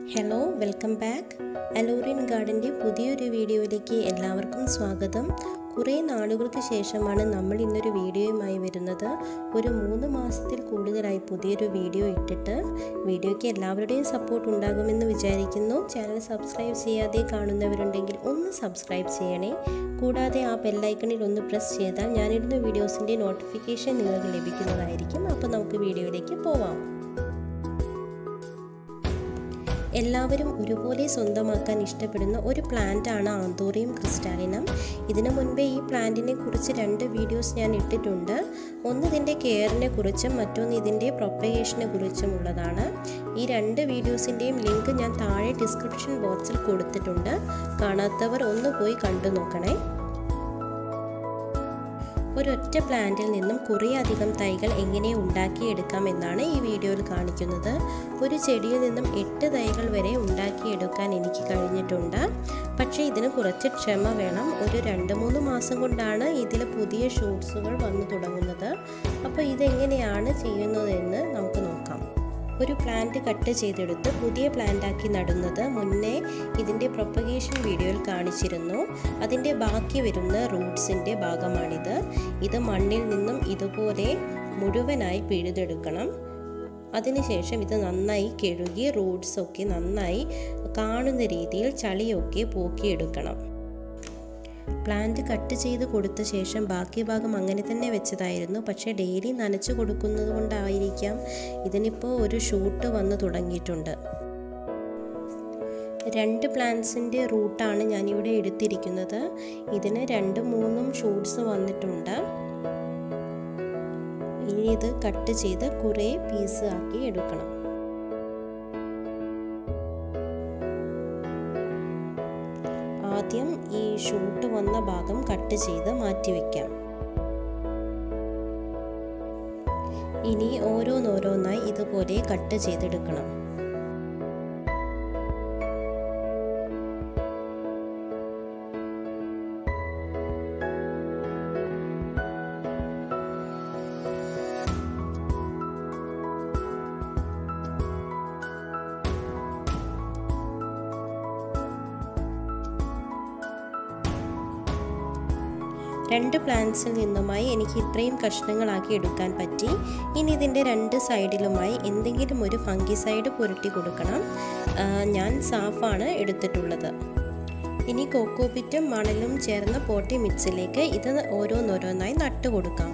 hello welcome back അലൂറിൻ ഗാർഡൻ്റെ പുതിയൊരു വീഡിയോയിലേക്ക് എല്ലാവർക്കും സ്വാഗതം കുറേ നാളുകൾക്ക് ശേഷമാണ് നമ്മൾ ഇന്നൊരു വീഡിയോയുമായി വരുന്നത് ഒരു മൂന്ന് മാസത്തിൽ കൂടുതലായി പുതിയൊരു വീഡിയോ ഇട്ടിട്ട് വീഡിയോയ്ക്ക് എല്ലാവരുടെയും സപ്പോർട്ട് ഉണ്ടാകുമെന്ന് വിചാരിക്കുന്നു ചാനൽ സബ്സ്ക്രൈബ് ചെയ്യാതെ കാണുന്നവരുണ്ടെങ്കിൽ ഒന്ന് സബ്സ്ക്രൈബ് ചെയ്യണേ കൂടാതെ ആ ബെല്ലൈക്കണിൽ ഒന്ന് പ്രസ് ചെയ്താൽ ഞാനിടുന്ന വീഡിയോസിൻ്റെ നോട്ടിഫിക്കേഷൻ നിങ്ങൾക്ക് ലഭിക്കുന്നതായിരിക്കും അപ്പോൾ നമുക്ക് വീഡിയോയിലേക്ക് പോവാം എല്ലാവരും ഒരുപോലെ സ്വന്തമാക്കാൻ ഇഷ്ടപ്പെടുന്ന ഒരു പ്ലാന്റ് ആണ് ആന്തോറിയം ക്രിസ്റ്റാലിനം ഇതിനു മുൻപേ ഈ പ്ലാന്റിനെ കുറിച്ച് രണ്ട് വീഡിയോസ് ഞാൻ ഇട്ടിട്ടുണ്ട് ഒന്ന് ഇതിൻ്റെ കെയറിനെ കുറിച്ചും മറ്റൊന്ന് ഇതിൻ്റെ പ്രൊപ്പഗേഷനെ കുറിച്ചും ഉള്ളതാണ് ഈ രണ്ട് വീഡിയോസിൻ്റെയും ലിങ്ക് ഞാൻ താഴെ ഡിസ്ക്രിപ്ഷൻ ബോക്സിൽ കൊടുത്തിട്ടുണ്ട് കാണാത്തവർ ഒന്ന് പോയി കണ്ടു നോക്കണേ ഒരൊറ്റ പ്ലാന്റിൽ നിന്നും കുറേയധികം തൈകൾ എങ്ങനെ ഉണ്ടാക്കിയെടുക്കാം എന്നാണ് ഈ വീഡിയോയിൽ കാണിക്കുന്നത് ഒരു ചെടിയിൽ നിന്നും എട്ട് തൈകൾ വരെ ഉണ്ടാക്കിയെടുക്കാൻ എനിക്ക് കഴിഞ്ഞിട്ടുണ്ട് പക്ഷേ ഇതിന് കുറച്ച് ക്ഷമ വേണം ഒരു രണ്ട് മൂന്ന് മാസം കൊണ്ടാണ് ഇതിൽ പുതിയ ഷൂട്ട്സുകൾ വന്നു തുടങ്ങുന്നത് അപ്പോൾ ഇതെങ്ങനെയാണ് ചെയ്യുന്നതെന്ന് നമുക്ക് നോക്കാം ഒരു പ്ലാന്റ് കട്ട് ചെയ്തെടുത്ത് പുതിയ പ്ലാന്റാക്കി നടുന്നത് മുന്നേ ഇതിൻ്റെ പ്രൊപ്പഗേഷൻ വീഡിയോയിൽ കാണിച്ചിരുന്നു അതിൻ്റെ ബാക്കി വരുന്ന റൂട്ട്സിൻ്റെ ഭാഗമാണിത് ഇത് മണ്ണിൽ നിന്നും ഇതുപോലെ മുഴുവനായി പിഴുതെടുക്കണം അതിനുശേഷം ഇത് നന്നായി കഴുകി റൂട്ട്സൊക്കെ നന്നായി കാണുന്ന രീതിയിൽ ചളിയൊക്കെ പോക്കിയെടുക്കണം പ്ലാന്റ് കട്ട് ചെയ്ത് കൊടുത്ത ശേഷം ബാക്കി ഭാഗം അങ്ങനെ തന്നെ വെച്ചതായിരുന്നു പക്ഷേ ഡെയിലി നനച്ചു കൊടുക്കുന്നത് കൊണ്ടായിരിക്കാം ഇതിനിപ്പോൾ ഒരു ഷൂട്ട് വന്ന് തുടങ്ങിയിട്ടുണ്ട് രണ്ട് പ്ലാന്റ്സിൻ്റെ റൂട്ടാണ് ഞാനിവിടെ എടുത്തിരിക്കുന്നത് ഇതിന് രണ്ട് മൂന്നും ഷൂട്ട്സ് വന്നിട്ടുണ്ട് ഇനി ഇത് കട്ട് ചെയ്ത് കുറേ പീസ് ആക്കി എടുക്കണം ആദ്യം ഈ ഷൂട്ട് വന്ന ഭാഗം കട്ട് ചെയ്ത് മാറ്റിവെക്കാം ഇനി ഓരോന്നോരോന്നായി ഇതുപോലെ കട്ട് ചെയ്തെടുക്കണം രണ്ട് പ്ലാന്റ്സിൽ നിന്നുമായി എനിക്ക് ഇത്രയും കഷ്ണങ്ങളാക്കി എടുക്കാൻ പറ്റി ഇനി ഇതിൻ്റെ രണ്ട് സൈഡിലുമായി എന്തെങ്കിലും ഒരു ഫംഗിസൈഡ് പുരട്ടി കൊടുക്കണം ഞാൻ സാഫാണ് എടുത്തിട്ടുള്ളത് ഇനി കോക്കോപിറ്റും മണലും ചേർന്ന പോട്ടി മിക്സിലേക്ക് ഇത് ഓരോന്നോരോന്നായി നട്ടു കൊടുക്കാം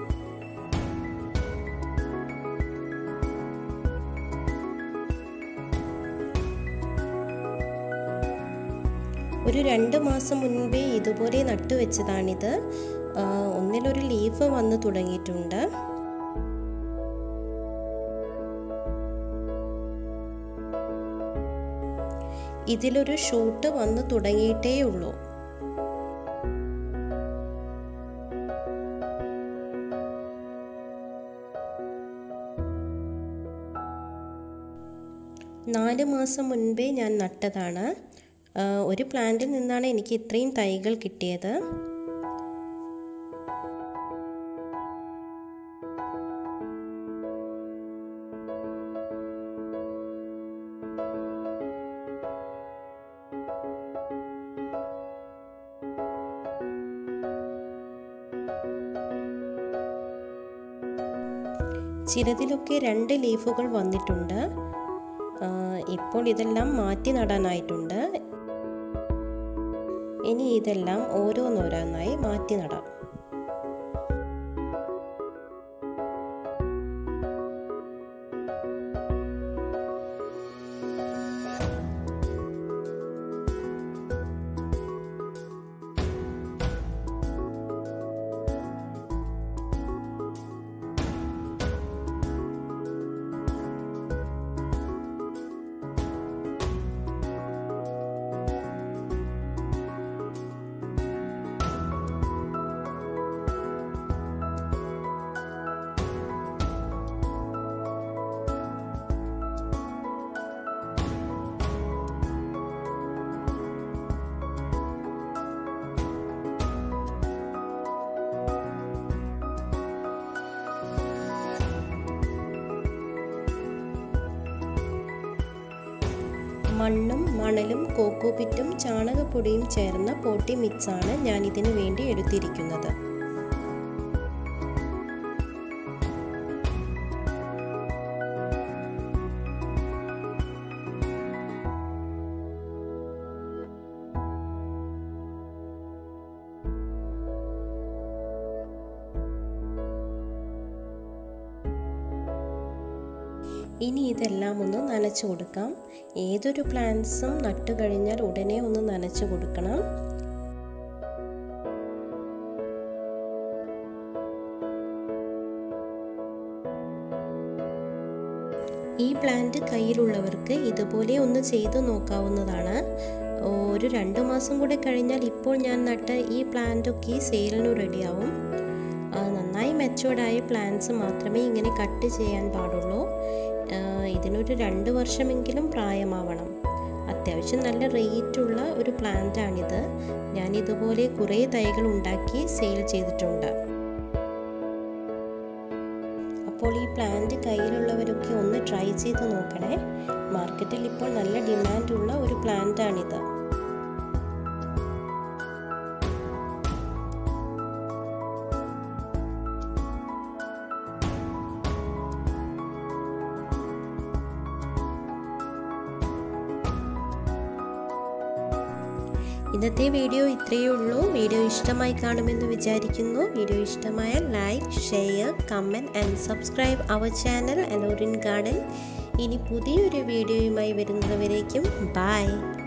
ഒരു രണ്ട് മാസം മുൻപേ ഇതുപോലെ നട്ടുവെച്ചതാണിത് ഒന്നിലൊരു ലീഫ് വന്നു തുടങ്ങിയിട്ടുണ്ട് ഇതിലൊരു ഷൂട്ട് വന്നു തുടങ്ങിയിട്ടേ ഉള്ളൂ നാല് മാസം മുൻപേ ഞാൻ നട്ടതാണ് ഒരു പ്ലാന്റിൽ നിന്നാണ് എനിക്ക് ഇത്രയും തൈകൾ കിട്ടിയത് ചിലതിലൊക്കെ രണ്ട് ലീഫുകൾ വന്നിട്ടുണ്ട് ഇപ്പോൾ ഇതെല്ലാം മാറ്റി നടാനായിട്ടുണ്ട് ഇനി ഇതെല്ലാം ഓരോന്നോരോന്നായി മാറ്റി നടാം മണ്ണും മണലും കോക്കോപിറ്റും ചാണകപ്പൊടിയും ചേർന്ന പോട്ടി മിക്സാണ് ഞാൻ ഇതിനു വേണ്ടി എടുത്തിരിക്കുന്നത് ഇനി ഇതെല്ലാം ഒന്ന് നനച്ചു കൊടുക്കാം ഏതൊരു പ്ലാന്റ്സും നട്ടു കഴിഞ്ഞാൽ ഉടനെ ഒന്ന് നനച്ചു കൊടുക്കണം ഈ പ്ലാന്റ് കയ്യിലുള്ളവർക്ക് ഇതുപോലെ ഒന്ന് ചെയ്തു നോക്കാവുന്നതാണ് ഒരു രണ്ട് മാസം കൂടെ കഴിഞ്ഞാൽ ഇപ്പോൾ ഞാൻ നട്ട ഈ പ്ലാന്റൊക്കെ സെയിലിന് റെഡിയാവും നന്നായി മെച്ചുവേർഡായ പ്ലാന്റ്സ് മാത്രമേ ഇങ്ങനെ കട്ട് ചെയ്യാൻ പാടുള്ളൂ ഇതിനൊരു രണ്ട് വർഷമെങ്കിലും പ്രായമാവണം അത്യാവശ്യം നല്ല റേറ്റുള്ള ഒരു പ്ലാന്റാണിത് ഞാൻ ഇതുപോലെ കുറേ തൈകൾ ഉണ്ടാക്കി സെയിൽ ചെയ്തിട്ടുണ്ട് അപ്പോൾ ഈ പ്ലാന്റ് കയ്യിലുള്ളവരൊക്കെ ഒന്ന് ട്രൈ ചെയ്ത് നോക്കണേ മാർക്കറ്റിൽ ഇപ്പോൾ നല്ല ഡിമാൻഡുള്ള ഒരു പ്ലാന്റാണിത് ഇന്നത്തെ വീഡിയോ ഇത്രയേ ഉള്ളൂ വീഡിയോ ഇഷ്ടമായി കാണുമെന്ന് വിചാരിക്കുന്നു വീഡിയോ ഇഷ്ടമായാൽ like share comment and subscribe our channel അലോറിൻ ഗാർഡൻ ഇനി പുതിയൊരു വീഡിയോയുമായി വരുന്നതുവരേക്കും ബൈ